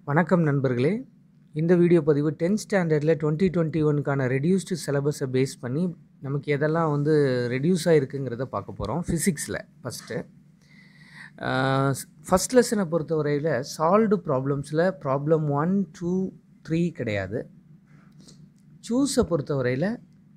வணக்கம் நண்பர்களே இந்த வீடியோ பதிவு 10th ஸ்டாண்டர்டில் டுவெண்ட்டி டுவெண்ட்டி ஒனுக்கான ரெடியூஸ்டு சிலபஸை பேஸ் பண்ணி நமக்கு எதெல்லாம் வந்து ரெடியூஸ் ஆகிருக்குங்கிறத பார்க்க போகிறோம் ஃபிசிக்ஸில் ஃபஸ்ட்டு ஃபஸ்ட் லெசனை பொறுத்தவரையில் சால்வ்டு ப்ராப்ளம்ஸில் ப்ராப்ளம் ஒன் டூ த்ரீ கிடையாது சூஸை பொறுத்தவரையில்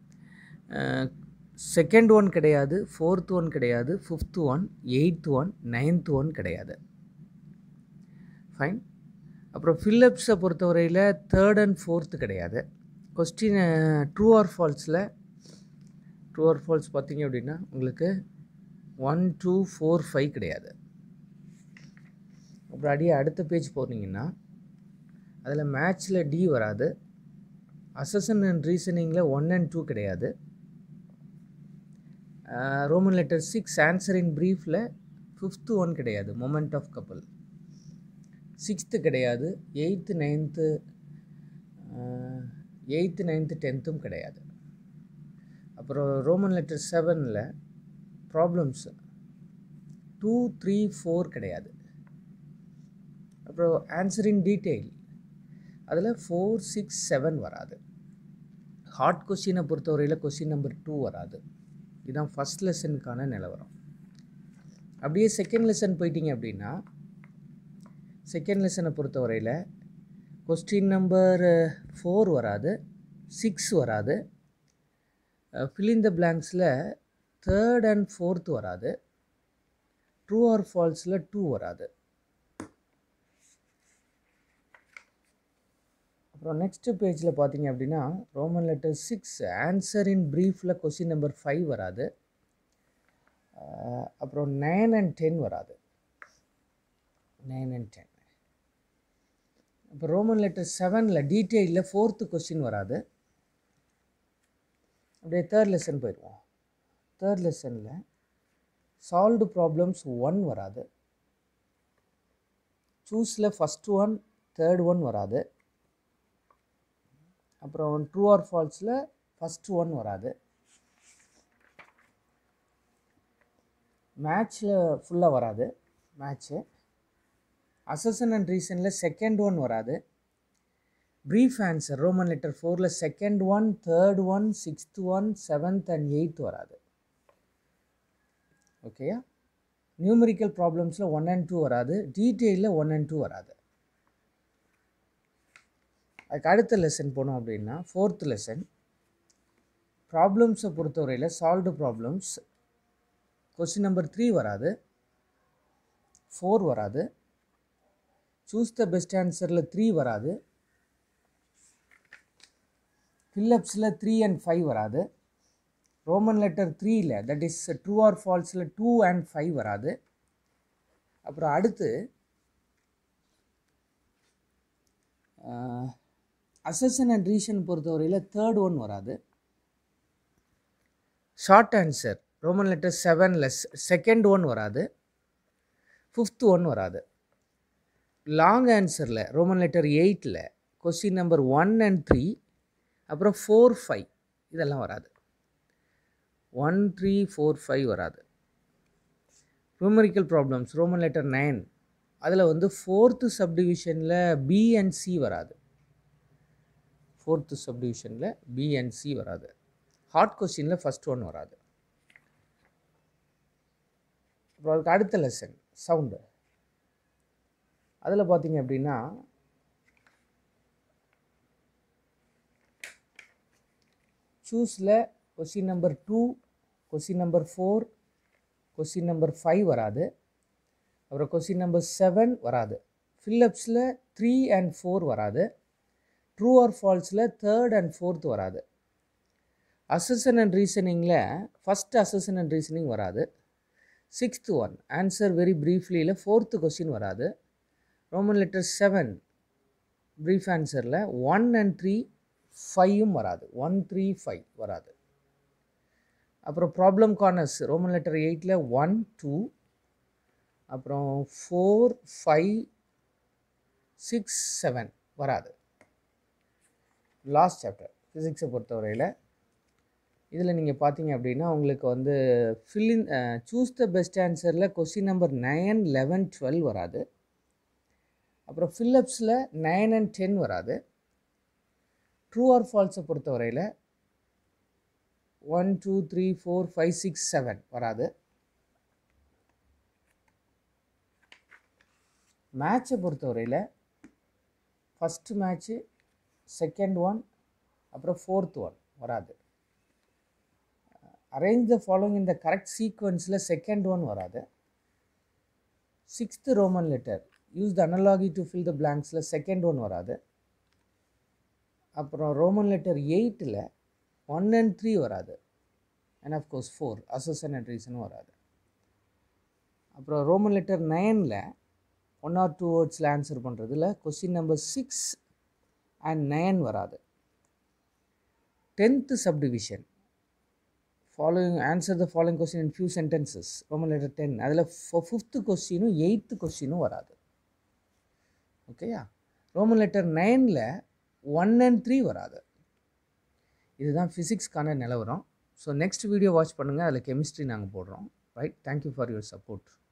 செகண்ட் ஒன் கிடையாது ஃபோர்த் ஒன் கிடையாது fifth one eighth one ninth one கிடையாது ஃபைன் அப்புறம் ஃபில்லப்ஸை பொறுத்தவரையில் தேர்ட் அண்ட் ஃபோர்த்து கிடையாது கொஸ்டின் ட்ரூ ஆர் ஃபால்ஸில் ட்ரூ ஆர் ஃபால்ஸ் பார்த்தீங்க அப்படின்னா உங்களுக்கு ஒன் டூ ஃபோர் ஃபைவ் கிடையாது அப்புறம் அடியே அடுத்த பேஜ் போனீங்கன்னா அதில் மேட்ச்சில் டி வராது அசசன் அண்ட் ரீசனிங்கில் ஒன் அண்ட் டூ கிடையாது Roman letter six answer in ப்ரீஃபில் ஃபிஃப்த்து ஒன் கிடையாது மொமெண்ட் ஆஃப் கப்பல் சிக்ஸ்த்து கிடையாது எயித்து நைன்த்து எயித்து நைன்த்து டென்த்தும் கிடையாது அப்புறம் ரோமன் லெட்டர் செவனில் ப்ராப்ளம்ஸ் டூ த்ரீ ஃபோர் கிடையாது அப்புறம் ஆன்சர் இன் டீட்டெயில் அதில் ஃபோர் சிக்ஸ் செவன் வராது ஹார்ட் கொஸ்டினை பொறுத்தவரையில் கொஸ்டின் நம்பர் டூ வராது இதுதான் ஃபஸ்ட் லெசனுக்கான நிலவரம் அப்படியே செகண்ட் லெசன் போயிட்டீங்க அப்படின்னா செகண்ட் லெசனை பொறுத்தவரையில் கொஸ்டின் நம்பர் ஃபோர் வராது சிக்ஸ் வராது ஃபில்லிங் த பிளாங்க்ஸில் தேர்ட் அண்ட் ஃபோர்த் வராது ட்ரூ ஆர் ஃபால்ஸில் டூ வராது அப்புறம் நெக்ஸ்ட்டு பேஜில் பார்த்தீங்க அப்படின்னா Roman letter six answer in ப்ரீஃபில் கொஸ்டின் நம்பர் ஃபைவ் வராது அப்புறம் நைன் அண்ட் டென் வராது நைன் அண்ட் டென் இப்போ ரோமன் லெட்டர் செவனில் டீட்டெயிலில் ஃபோர்த்து கொஸ்டின் வராது அப்படியே தேர்ட் லெசன் போயிடுவோம் தேர்ட் லெசனில் சால்வ்டு ப்ராப்ளம்ஸ் ஒன் வராது சூஸில் ஃபஸ்ட் ஒன் தேர்ட் ஒன் வராது அப்புறம் ட்ரூ ஆர் ஃபால்ஸில் ஃபஸ்ட் ஒன் வராது மேட்ச்சில் ஃபுல்லாக வராது மேட்ச்சு அசசன் அண்ட் ரீசனில் செகண்ட் ஒன் வராது ப்ரீஃப் ஆன்சர் ரோமன் லெட்டர் ஃபோரில் second one third one sixth one seventh and eighth வராது ஓகேயா நியூமரிக்கல் ப்ராப்ளம்ஸில் ஒன் அண்ட் டூ வராது டீட்டெயிலில் ஒன் அண்ட் டூ வராது அதுக்கு அடுத்த லெசன் போனோம் அப்படின்னா ஃபோர்த் லெசன் ப்ராப்ளம்ஸை பொறுத்தவரையில் solved problems question number three வராது ஃபோர் வராது சூஸ் த பெஸ்ட் ஆன்சரில் த்ரீ வராது ஃபில்லப்ஸில் த்ரீ அண்ட் ஃபைவ் வராது ரோமன் லெட்டர் த்ரீயில் தட் இஸ் ட்ரூ ஆர் ஃபால்ஸில் டூ அண்ட் ஃபைவ் வராது அப்புறம் அடுத்து அசசன் அண்ட் ரீசன் பொறுத்தவரையில் தேர்ட் ஒன் வராது ஷார்ட் ஆன்சர் ரோமன் லெட்டர் செவனில் செகண்ட் ஒன் வராது ஃபிஃப்த் ஒன் வராது லாங் ஆன்சரில் ரோமன் லெட்டர் எயிட்டில் question number one and three அப்புறம் ஃபோர் ஃபைவ் இதெல்லாம் வராது ஒன் த்ரீ ஃபோர் ஃபைவ் வராது numerical problems Roman letter nine அதில் வந்து ஃபோர்த்து சப்டிவிஷனில் பி அண்ட் சி வராது ஃபோர்த்து சப்டிவிஷனில் பி அண்ட் சி வராது ஹார்ட் கொஸ்டினில் ஃபஸ்ட் ஒன் வராது அப்புறம் அதுக்கு அடுத்த லெசன் சவுண்டு அதில் பார்த்தீங்க அப்படின்னா சூஸில் question number two question number four question number five வராது அப்புறம் கொஸ்டின் நம்பர் செவன் வராது ஃபில்லப்ஸில் த்ரீ அண்ட் ஃபோர் வராது ட்ரூ ஆர் ஃபால்ஸில் தேர்ட் அண்ட் ஃபோர்த் வராது அசசன் அண்ட் ரீசனிங்கில் ஃபஸ்ட் அசசன் அண்ட் ரீசனிங் வராது சிக்ஸ்த் ஒன் ஆன்சர் வெரி ப்ரீஃப்லியில் ஃபோர்த்து கொஸ்டின் வராது ரோமன் லெட்டர் செவன் ப்ரீஃப் ஆன்சரில் ஒன் அண்ட் த்ரீ ஃபைவும் வராது ஒன் த்ரீ ஃபைவ் வராது அப்புறம் ப்ராப்ளம் கார்னர்ஸ் ரோமன் லெட்டர் எயிட்டில் ஒன் டூ அப்புறம் ஃபோர் ஃபைவ் சிக்ஸ் செவன் வராது லாஸ்ட் சாப்டர் ஃபிசிக்ஸை பொறுத்தவரையில் இதில் நீங்கள் பார்த்தீங்க அப்படின்னா உங்களுக்கு வந்து ஃபில்லின் சூஸ் த பெஸ்ட் ஆன்சரில் question number nine eleven twelve வராது அப்புறம் ஃபில்லப்ஸில் நைன் அண்ட் டென் வராது ட்ரூ ஆர் ஃபால்ஸை பொறுத்தவரையில் one two three four five six seven வராது மேட்சை பொறுத்தவரையில் ஃபஸ்ட்டு மேட்ச்சு செகண்ட் ஒன் அப்புறம் ஃபோர்த் ஒன் வராது அரேஞ்ச் த ஃபாலோயிங் இந்த கரெக்ட் சீக்வன்ஸில் செகண்ட் ஒன் வராது sixth Roman letter use the analogy to fill the பிளாங்க்ஸில் செகண்ட் ஒன் வராது அப்புறம் ரோமன் லெட்டர் எயிட்டில் ஒன் அண்ட் த்ரீ வராது and of course four assertion and ரீசனும் வராது அப்புறம் ரோமன் லெட்டர் நைனில் ஒன் ஆர் டூ வேர்ட்ஸில் ஆன்சர் பண்ணுறதுல question number six and nine வராது tenth subdivision following answer the following question in few sentences Roman letter ten அதில் fifth கொஸ்டினும் எயித்து கொஸ்டினும் வராது ஓகேயா ரோமன் லெட்டர் நைனில் ஒன் அண்ட் த்ரீ வராது இதுதான் ஃபிசிக்ஸ்க்கான நிலவரம் ஸோ நெக்ஸ்ட் வீடியோ வாட்ச் பண்ணுங்கள் அதில் கெமிஸ்ட்ரி நாங்கள் போடுறோம் right thank you for your support